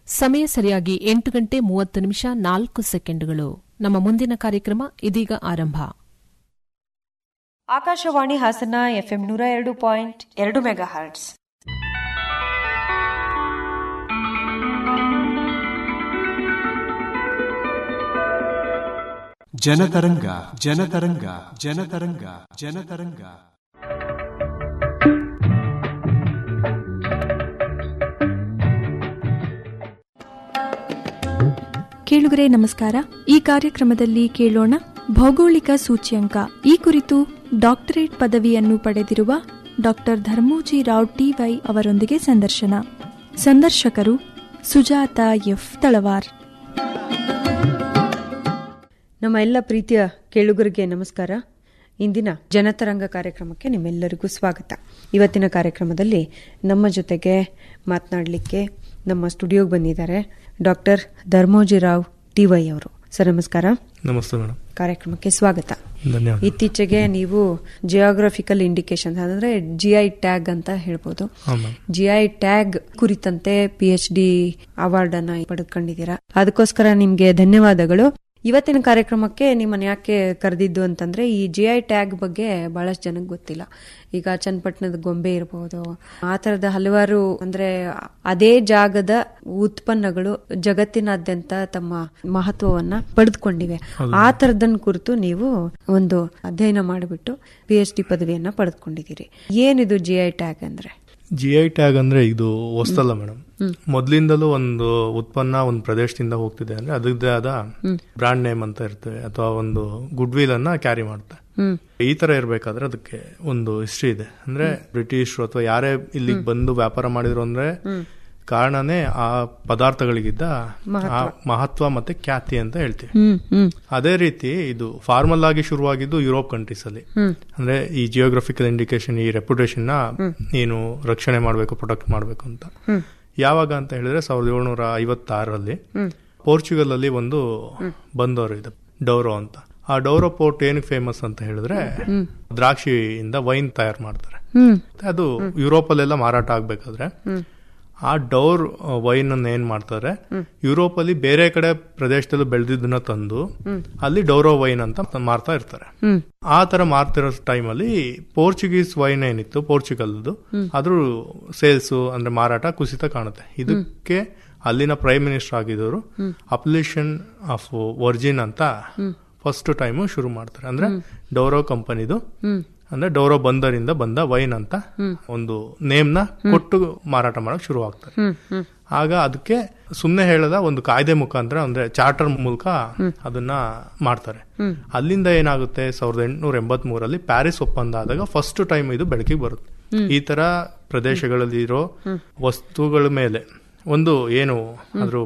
ಸಮಯ ಸರಿಯಾಗಿ ಎಂಟು ಗಂಟೆ ಮೂವತ್ತು ನಿಮಿಷ ನಾಲ್ಕು ಸೆಕೆಂಡುಗಳು ನಮ್ಮ ಮುಂದಿನ ಕಾರ್ಯಕ್ರಮ ಇದೀಗ ಆರಂಭ ಆಕಾಶವಾಣಿ ಹಾಸನ ಎಫ್ಎಂ ನೂರ ಎರಡು ಪಾಯಿಂಟ್ ಎರಡು ಮೆಗಾ ಹರ್ಟ್ಸ್ ಜನತರಂಗ ಜನತರಂಗ ಜನತರಂಗ ಜನತರಂಗ ಕೇಳುಗರೆ ನಮಸ್ಕಾರ ಈ ಕಾರ್ಯಕ್ರಮದಲ್ಲಿ ಕೇಳೋಣ ಭೌಗೋಳಿಕ ಸೂಚ್ಯಂಕ ಈ ಕುರಿತು ಡಾಕ್ಟರೇಟ್ ಪದವಿಯನ್ನು ಪಡೆದಿರುವ ಡಾಕ್ಟರ್ ಧರ್ಮೋಜಿ ರಾವ್ ಟಿವೈ ಅವರೊಂದಿಗೆ ಸಂದರ್ಶನ ಸಂದರ್ಶಕರು ಸುಜಾತ ಎಫ್ ತಳವಾರ್ ನಮ್ಮ ಎಲ್ಲ ಪ್ರೀತಿಯ ಕೇಳುಗರಿಗೆ ನಮಸ್ಕಾರ ಇಂದಿನ ಜನತರಂಗ ಕಾರ್ಯಕ್ರಮಕ್ಕೆ ನಿಮ್ಮೆಲ್ಲರಿಗೂ ಸ್ವಾಗತ ಇವತ್ತಿನ ಕಾರ್ಯಕ್ರಮದಲ್ಲಿ ನಮ್ಮ ಜೊತೆಗೆ ಮಾತನಾಡಲಿಕ್ಕೆ ನಮ್ಮ ಸ್ಟುಡಿಯೋಗೆ ಬಂದಿದ್ದಾರೆ ಡಾಕ್ಟರ್ ಧರ್ಮೋಜಿರಾವ್ ಟಿವೈ ಅವರು ಸರ್ ನಮಸ್ಕಾರ ನಮಸ್ತೆ ಮೇಡಮ್ ಕಾರ್ಯಕ್ರಮಕ್ಕೆ ಸ್ವಾಗತ ಧನ್ಯವಾದ ಇತ್ತೀಚೆಗೆ ನೀವು ಜಿಯೋಗ್ರಫಿಕಲ್ ಇಂಡಿಕೇಶನ್ ಅಂದ್ರೆ ಜಿಐ ಟ್ಯಾಗ್ ಅಂತ ಹೇಳ್ಬೋದು ಹಾಂ ಮ್ಯಾಮ್ ಜಿಐ ಟ್ಯಾಗ್ ಕುರಿತಂತೆ ಪಿ ಎಚ್ ಡಿ ಅವಾರ್ಡ್ ಅನ್ನ ಪಡೆದುಕೊಂಡಿದ್ದೀರಾ ಅದಕ್ಕೋಸ್ಕರ ನಿಮ್ಗೆ ಧನ್ಯವಾದಗಳು ಇವತ್ತಿನ ಕಾರ್ಯಕ್ರಮಕ್ಕೆ ನಿಮ್ಮನ್ನ ಯಾಕೆ ಕರೆದಿದ್ದು ಅಂತಂದ್ರೆ ಈ ಜಿಐ ಟ್ಯಾಗ್ ಬಗ್ಗೆ ಬಹಳಷ್ಟು ಜನಕ್ಕೆ ಗೊತ್ತಿಲ್ಲ ಈಗ ಚನ್ನಪಟ್ಟಣದ ಗೊಂಬೆ ಇರಬಹುದು ಆ ತರದ ಹಲವಾರು ಅಂದ್ರೆ ಅದೇ ಜಾಗದ ಉತ್ಪನ್ನಗಳು ಜಗತ್ತಿನಾದ್ಯಂತ ತಮ್ಮ ಮಹತ್ವವನ್ನ ಪಡೆದುಕೊಂಡಿವೆ ಆ ತರದನ್ನ ಕುರಿತು ನೀವು ಒಂದು ಅಧ್ಯಯನ ಮಾಡಿಬಿಟ್ಟು ಪಿ ಎಚ್ ಡಿ ಪದವಿಯನ್ನ ಪಡೆದುಕೊಂಡಿದ್ದೀರಿ ಏನಿದು ಜಿಐ ಟ್ಯಾಗ್ ಅಂದ್ರೆ ಜಿ ಐ ಟ್ಯಾಗ್ ಅಂದ್ರೆ ಇದು ಹೊಸ್ತಲ್ಲ ಮೇಡಮ್ ಮೊದ್ಲಿಂದಲೂ ಒಂದು ಉತ್ಪನ್ನ ಒಂದು ಪ್ರದೇಶದಿಂದ ಹೋಗ್ತಿದೆ ಅಂದ್ರೆ ಅದರದ್ದೇ ಆದ ಬ್ರಾಂಡ್ ನೇಮ್ ಅಂತ ಇರ್ತವೆ ಅಥವಾ ಒಂದು ಗುಡ್ ವಿಲ್ ಅನ್ನ ಕ್ಯಾರಿ ಮಾಡುತ್ತೆ ಈ ತರ ಇರ್ಬೇಕಾದ್ರೆ ಅದಕ್ಕೆ ಒಂದು ಹಿಸ್ಟ್ರಿ ಇದೆ ಅಂದ್ರೆ ಬ್ರಿಟಿಷರು ಅಥವಾ ಯಾರೇ ಇಲ್ಲಿಗೆ ಬಂದು ವ್ಯಾಪಾರ ಮಾಡಿದ್ರು ಅಂದ್ರೆ ಕಾರಣನೇ ಆ ಪದಾರ್ಥಗಳಿಗಿದ್ದ ಆ ಮಹತ್ವ ಮತ್ತೆ ಖ್ಯಾತಿ ಅಂತ ಹೇಳ್ತೀವಿ ಹ್ಮ್ ಹ್ಮ್ ಅದೇ ರೀತಿ ಇದು ಫಾರ್ಮಲ್ ಆಗಿ ಶುರುವಾಗಿದ್ದು ಯುರೋಪ್ ಕಂಟ್ರೀಸ್ ಅಲ್ಲಿ ಅಂದ್ರೆ ಈ ಜಿಯೋಗ್ರಫಿಕಲ್ ಇಂಡಿಕೇಶನ್ ಈ ರೆಪ್ಯುಟೇಷನ್ ನ ನೀನು ರಕ್ಷಣೆ ಮಾಡಬೇಕು ಪ್ರೊಟೆಕ್ಟ್ ಮಾಡಬೇಕು ಅಂತ ಯಾವಾಗ ಅಂತ ಹೇಳಿದ್ರೆ ಸಾವಿರದ ಏಳ್ನೂರ ಐವತ್ತಾರರಲ್ಲಿ ಪೋರ್ಚುಗಲ್ ಅಲ್ಲಿ ಒಂದು ಬಂದವರು ಇದೆ ಡೌರೋ ಅಂತ ಆ ಡೌರೋ ಪೋರ್ಟ್ ಏನಕ್ಕೆ ಫೇಮಸ್ ಅಂತ ಹೇಳಿದ್ರೆ ದ್ರಾಕ್ಷಿಯಿಂದ ವೈನ್ ತಯಾರು ಮಾಡ್ತಾರೆ ಹ್ಮ್ ಅದು ಯುರೋಪ್ ಅಲ್ಲೆಲ್ಲ ಮಾರಾಟ ಆಗ್ಬೇಕಾದ್ರೆ ಆ ಡೌರ್ ವೈನ್ ಅನ್ನ ಏನ್ ಮಾಡ್ತಾರೆ ಯುರೋಪ್ ಅಲ್ಲಿ ಬೇರೆ ಕಡೆ ಪ್ರದೇಶದಲ್ಲಿ ಬೆಳೆದಿದ್ದನ್ನ ತಂದು ಅಲ್ಲಿ ಡೌರೋ ವೈನ್ ಅಂತ ಮಾರ್ತಾ ಇರ್ತಾರೆ ಹ್ಮ್ ಆ ತರ ಮಾರ್ತಿರೋ ಟೈಮಲ್ಲಿ ಪೋರ್ಚುಗೀಸ್ ವೈನ್ ಏನಿತ್ತು ಪೋರ್ಚುಗಲ್ದು ಅದ್ರ ಸೇಲ್ಸ್ ಅಂದ್ರೆ ಮಾರಾಟ ಕುಸಿತ ಕಾಣುತ್ತೆ ಇದಕ್ಕೆ ಅಲ್ಲಿನ ಪ್ರೈಮ್ ಮಿನಿಸ್ಟರ್ ಆಗಿದ್ದವರು ಅಪ್ಲಿಷನ್ ಆಫ್ ವರ್ಜಿನ್ ಅಂತ ಫಸ್ಟ್ ಟೈಮ್ ಶುರು ಮಾಡ್ತಾರೆ ಅಂದ್ರೆ ಡೌರೋ ಕಂಪನಿದು ಅಂದ್ರೆ ಡೌರೋ ಬಂದರಿಂದ ಬಂದ ವೈನ್ ಅಂತ ಒಂದು ನೇಮ್ ನ ಕೊಟ್ಟು ಮಾರಾಟ ಮಾಡಕ್ ಶುರು ಆಗ್ತಾರೆ ಆಗ ಅದಕ್ಕೆ ಸುಮ್ನೆ ಹೇಳದ ಒಂದು ಕಾಯ್ದೆ ಮುಖಾಂತರ ಅಂದ್ರೆ ಚಾರ್ಟರ್ ಮೂಲಕ ಅದನ್ನ ಮಾಡ್ತಾರೆ ಅಲ್ಲಿಂದ ಏನಾಗುತ್ತೆ ಸಾವಿರದ ಎಂಟುನೂರ ಎಂಬತ್ ಮೂರಲ್ಲಿ ಪ್ಯಾರಿಸ್ ಒಪ್ಪಂದ ಆದಾಗ ಫಸ್ಟ್ ಟೈಮ್ ಇದು ಬೆಳಕಿಗೆ ಬರುತ್ತೆ ಈ ತರ ಪ್ರದೇಶಗಳಲ್ಲಿ ಇರೋ ವಸ್ತುಗಳ ಮೇಲೆ ಒಂದು ಏನು ಅದ್ರ